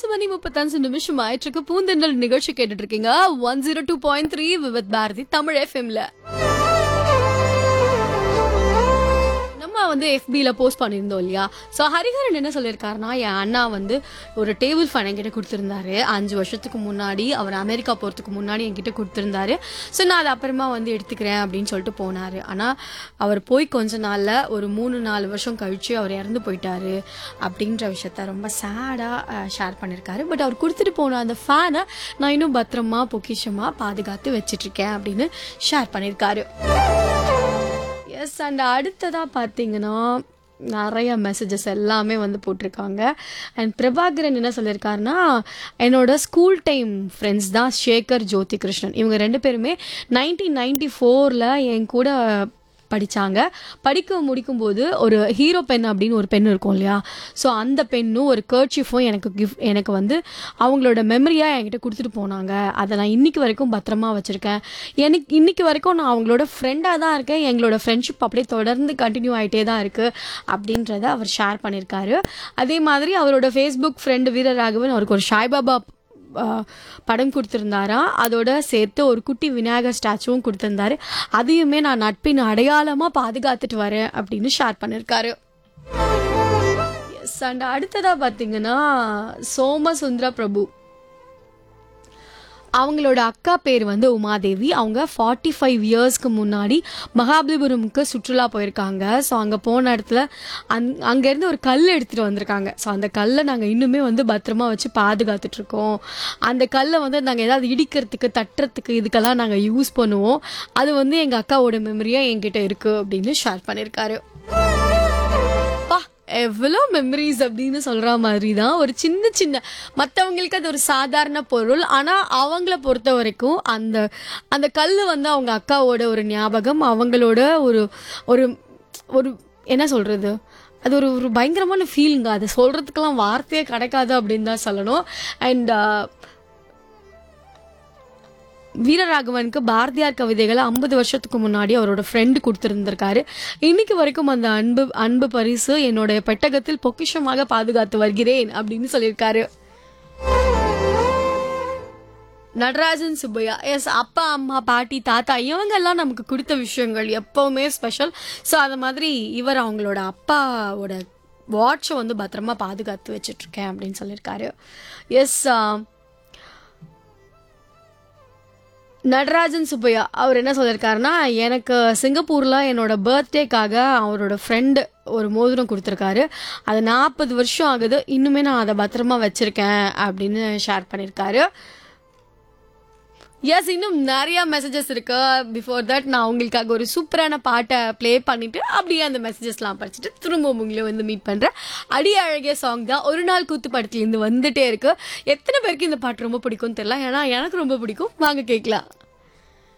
அஞ்சு மணி முப்பத்தஞ்சு நிமிஷம் ஆயிட்டு இருக்கு பூந்தெண்டல் நிகழ்ச்சி கேட்டுட்டு இருக்கீங்க one zero two point three with Bharathi Tamil எஃப்எம்ல நம்ம வந்து எஃபில போஸ்ட் பண்ணியிருந்தோம் இல்லையா ஸோ ஹரிஹரன் என்ன சொல்லியிருக்காருன்னா என் அண்ணா வந்து ஒரு டேபிள் ஃபேன் என்கிட்ட கொடுத்துருந்தாரு அஞ்சு வருஷத்துக்கு முன்னாடி அவர் அமெரிக்கா போகிறதுக்கு முன்னாடி என்கிட்ட கொடுத்துருந்தாரு ஸோ நான் அதை அப்புறமா வந்து எடுத்துக்கிறேன் அப்படின்னு சொல்லிட்டு போனார் ஆனால் அவர் போய் கொஞ்ச நாளில் ஒரு மூணு நாலு வருஷம் கழிச்சு அவர் இறந்து போயிட்டாரு அப்படின்ற விஷயத்த ரொம்ப சேடாக ஷேர் பண்ணியிருக்காரு பட் அவர் கொடுத்துட்டு போன அந்த ஃபேனை நான் இன்னும் பத்திரமா பொக்கிஷமாக பாதுகாத்து வச்சிட்ருக்கேன் அப்படின்னு ஷேர் பண்ணியிருக்காரு எஸ் அண்ட் அடுத்ததாக பார்த்தீங்கன்னா நிறைய மெசேஜஸ் எல்லாமே வந்து போட்டிருக்காங்க அண்ட் பிரபாகரன் என்ன சொல்லியிருக்காருன்னா என்னோட ஸ்கூல் டைம் ஃப்ரெண்ட்ஸ் தான் சேகர் ஜோதி கிருஷ்ணன் இவங்க ரெண்டு பேருமே நைன்டீன் நைன்டி ஃபோரில் என் கூட படித்தாங்க படிக்க முடிக்கும்போது ஒரு ஹீரோ பென் அப்படின்னு ஒரு பென் இருக்கும் இல்லையா ஸோ அந்த பென்னும் ஒரு கர்ச்சிஃபும் எனக்கு கிஃப்ட் எனக்கு வந்து அவங்களோட மெமரியாக என்கிட்ட கொடுத்துட்டு போனாங்க அதை நான் இன்னைக்கு வரைக்கும் பத்திரமா வச்சுருக்கேன் எனக்கு இன்னைக்கு வரைக்கும் நான் அவங்களோட ஃப்ரெண்டாக தான் இருக்கேன் எங்களோட ஃப்ரெண்ட்ஷிப் அப்படியே தொடர்ந்து கண்டினியூ ஆகிட்டே தான் இருக்குது அப்படின்றத அவர் ஷேர் பண்ணியிருக்காரு அதே மாதிரி அவரோட ஃபேஸ்புக் ஃப்ரெண்டு வீரராகவன் அவருக்கு ஒரு சாய்பாபா ஆஹ், படம் கொடுத்துருந்தாராம் அதோட சேர்த்து ஒரு குட்டி விநாயகர் ஸ்டாச்சுவும் கொடுத்துருந்தாரு அதையுமே நான் நட்பின் அடையாளமாக பாதுகாத்துட்டு வரேன் அப்படின்னு ஷேர் பண்ணியிருக்காரு எஸ் அண்ட் அடுத்ததாக பார்த்தீங்கன்னா சோமசுந்தர பிரபு அவங்களோட அக்கா பேர் வந்து உமாதேவி அவங்க ஃபார்ட்டி ஃபைவ் இயர்ஸ்க்கு முன்னாடி மகாபலிபுரமுக்கு சுற்றுலா போயிருக்காங்க ஸோ அங்கே போன இடத்துல அங் அங்கேருந்து ஒரு கல் எடுத்துகிட்டு வந்திருக்காங்க ஸோ அந்த கல்லை நாங்கள் இன்னுமே வந்து பத்திரமா வச்சு பாதுகாத்துட்டு இருக்கோம் அந்த கல்லை வந்து நாங்கள் ஏதாவது இடிக்கிறதுக்கு தட்டுறதுக்கு இதுக்கெல்லாம் நாங்கள் யூஸ் பண்ணுவோம் அது வந்து எங்கள் அக்காவோட மெமரியாக என்கிட்ட இருக்குது அப்படின்னு ஷேர் பண்ணியிருக்காரு பா எவ்வளோ மெமரிஸ் அப்படின்னு சொல்கிற மாதிரி தான் ஒரு சின்ன சின்ன மற்றவங்களுக்கு அது ஒரு சாதாரண பொருள் ஆனால் அவங்கள பொறுத்த வரைக்கும் அந்த அந்த கல் வந்து அவங்க அக்காவோட ஒரு ஞாபகம் அவங்களோட ஒரு ஒரு ஒரு என்ன சொல்கிறது அது ஒரு ஒரு பயங்கரமான ஃபீலிங்க அதை சொல்கிறதுக்கெல்லாம் வார்த்தையே கிடைக்காது அப்படின்னு தான் சொல்லணும் அண்ட் வீரராகவனுக்கு பாரதியார் கவிதைகளை ஐம்பது வருஷத்துக்கு முன்னாடி அவரோட ஃப்ரெண்டு கொடுத்துருந்துருக்காரு இன்னைக்கு வரைக்கும் அந்த அன்பு அன்பு பரிசு என்னோட பெட்டகத்தில் பொக்கிஷமாக பாதுகாத்து வருகிறேன் அப்படின்னு சொல்லியிருக்காரு நடராஜன் சுப்பையா எஸ் அப்பா அம்மா பாட்டி தாத்தா இவங்கெல்லாம் நமக்கு கொடுத்த விஷயங்கள் எப்போவுமே ஸ்பெஷல் ஸோ அது மாதிரி இவர் அவங்களோட அப்பாவோட வாட்சை வந்து பத்திரமா பாதுகாத்து வச்சிட்ருக்கேன் அப்படின்னு சொல்லியிருக்காரு எஸ் நடராஜன் சுப்பையா அவர் என்ன சொல்லியிருக்காருன்னா எனக்கு சிங்கப்பூரில் என்னோட பர்த்டேக்காக அவரோட ஃப்ரெண்டு ஒரு மோதிரம் கொடுத்துருக்காரு அது நாற்பது வருஷம் ஆகுது இன்னுமே நான் அதை பத்திரமா வச்சுருக்கேன் அப்படின்னு ஷேர் பண்ணியிருக்காரு எஸ் இன்னும் நிறைய மெசேஜஸ் இருக்கு பிஃபோர் தட் நான் உங்களுக்காக ஒரு சூப்பரான பாட்டை ப்ளே பண்ணிட்டு அப்படியே அந்த மெசேஜஸ்லாம் படிச்சுட்டு திரும்ப உங்களை வந்து மீட் பண்ணுறேன் அடி அழகிய சாங் தான் ஒரு நாள் கூத்து படத்துலேருந்து வந்துட்டே இருக்கு எத்தனை பேருக்கு இந்த பாட்டு ரொம்ப பிடிக்கும்னு தெரியல ஏன்னா எனக்கு ரொம்ப பிடிக்கும் வாங்க கேட்கலாம்